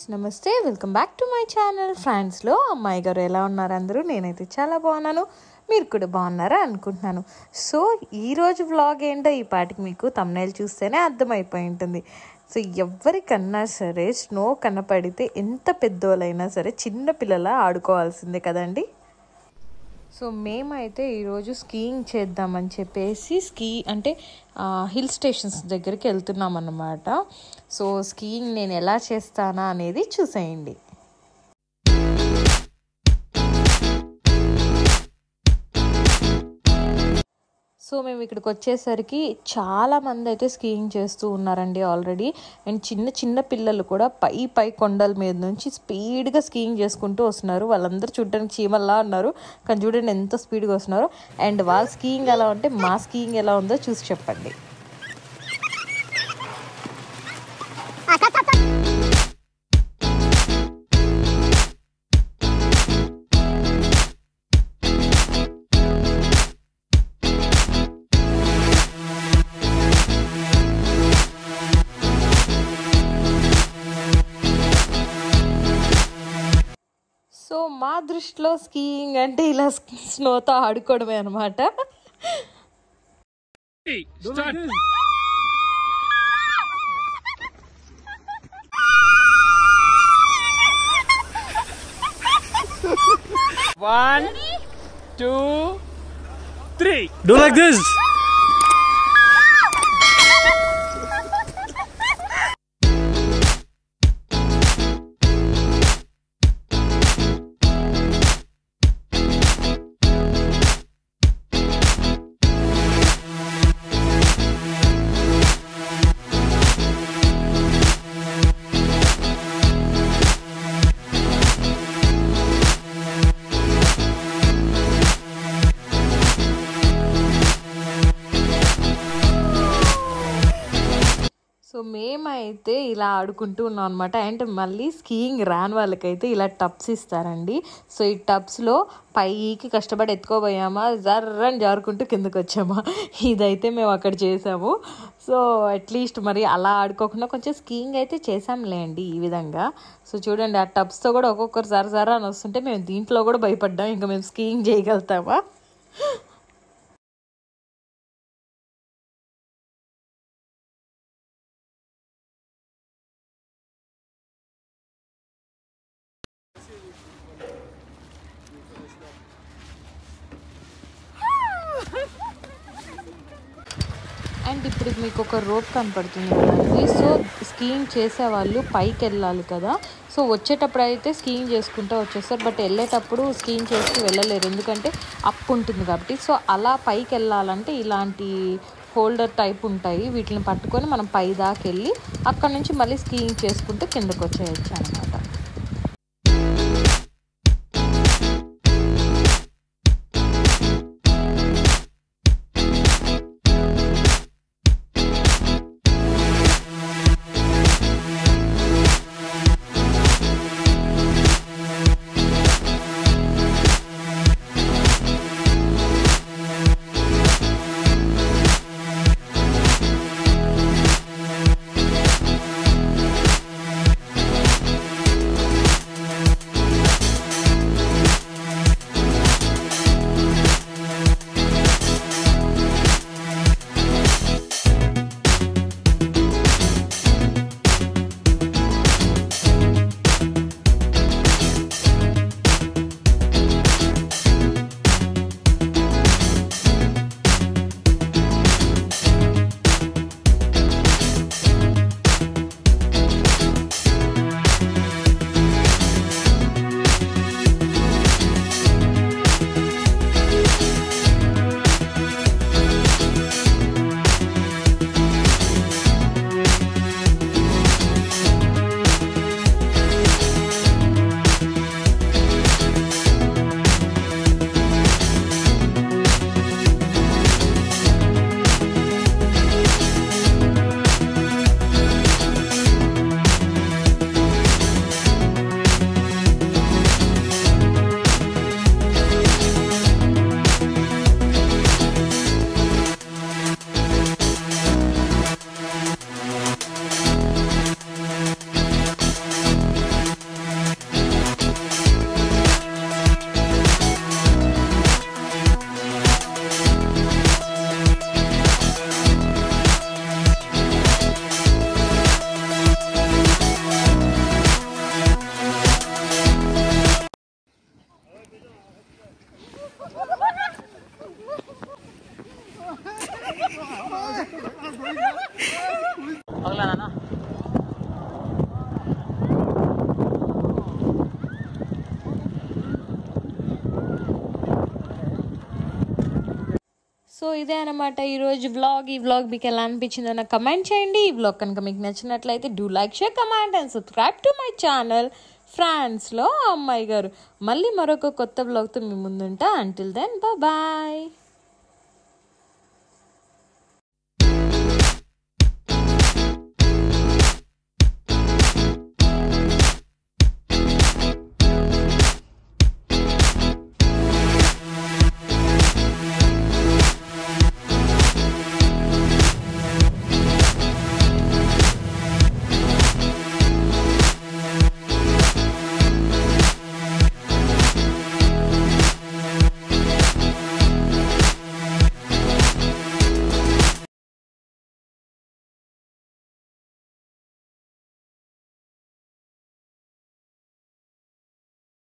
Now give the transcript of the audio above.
నమస్తే welcome back to my channel ఫ్రాన్స్లో అమ్మాయి గారు ఎలా ఉన్నారు అందరూ నేనైతే చాలా బాగున్నాను మీరు కూడా బాగున్నారా అనుకుంటున్నాను సో ఈరోజు వ్లాగ్ ఏంటో ఈ పాటికి మీకు తమ్నేల్ చూస్తేనే అర్థమైపోయి ఉంటుంది సో ఎవరికన్నా సరే స్నో కనపడితే ఎంత పెద్దోళ్ళైనా సరే చిన్న పిల్లల ఆడుకోవాల్సిందే కదండి సో మేమైతే ఈరోజు స్కీయింగ్ చేద్దామని చెప్పేసి స్కీ అంటే హిల్ స్టేషన్స్ దగ్గరికి వెళ్తున్నాం అన్నమాట సో స్కీయింగ్ నేను ఎలా చేస్తానా అనేది చూసేయండి సో మేము ఇక్కడికి వచ్చేసరికి చాలా మంది అయితే స్కీయింగ్ చేస్తూ ఉన్నారండి ఆల్రెడీ అండ్ చిన్న చిన్న పిల్లలు కూడా పై పై కొండల మీద నుంచి స్పీడ్గా స్కీయింగ్ చేసుకుంటూ వస్తున్నారు వాళ్ళందరూ చూడడానికి చీమల్లా ఉన్నారు కానీ చూడండి ఎంత స్పీడ్గా వస్తున్నారు అండ్ వాళ్ళ స్కీయింగ్ ఎలా ఉంటే మా స్కీయింగ్ ఎలా ఉందో చూసి చెప్పండి సో మా దృష్టిలో స్కీయింగ్ అంటే ఇలా స్నోతో ఆడుకోవడమే అనమాట Start. One, two, three. Do like this. So మేమైతే ఇలా ఆడుకుంటూ ఉన్నాం అనమాట అండ్ మళ్ళీ స్కీయింగ్ రాని వాళ్ళకైతే ఇలా టబ్స్ ఇస్తారండి సో ఈ టబ్స్లో పైకి కష్టపడి ఎత్తుకోబోయామా జర్రని జారుకుంటూ కిందకి వచ్చామా ఇదైతే మేము అక్కడ చేసాము సో అట్లీస్ట్ మరి అలా ఆడుకోకుండా కొంచెం స్కీయింగ్ అయితే చేసాంలేండి ఈ విధంగా సో చూడండి ఆ టబ్స్తో కూడా ఒక్కొక్కరు జర జర అని వస్తుంటే మేము దీంట్లో కూడా భయపడ్డాం ఇంకా మేము స్కీయింగ్ చేయగలుగుతామా అండ్ ఇప్పుడు మీకు ఒక రోప్ కనపడుతుంది కదండి సో స్కీయింగ్ చేసే వాళ్ళు పైకి వెళ్ళాలి కదా సో వచ్చేటప్పుడు అయితే స్కీయింగ్ చేసుకుంటూ వచ్చేస్తారు బట్ వెళ్ళేటప్పుడు స్కీయింగ్ చేస్తూ వెళ్ళలేరు ఎందుకంటే అప్ ఉంటుంది కాబట్టి సో అలా పైకి వెళ్ళాలంటే ఇలాంటి హోల్డర్ టైప్ ఉంటాయి వీటిని పట్టుకొని మనం పై దాకా వెళ్ళి అక్కడ నుంచి మళ్ళీ స్కీయింగ్ చేసుకుంటూ కిందకు వచ్చేయచ్చు అనమాట సో ఇదే అనమాట ఈరోజు వ్లాగ్ ఈ వ్లాగ్ మీకు ఎలా అనిపించిందో నాకు కమెంట్ చేయండి ఈ వ్లాగ్ కనుక మీకు నచ్చినట్లయితే do like share comment and subscribe to my channel ఫ్రాన్స్లో అమ్మాయి గారు మళ్ళీ మరొక కొత్త వ్లాగ్తో మీ ముందుంటా అంటిల్ దెన్ బాయ్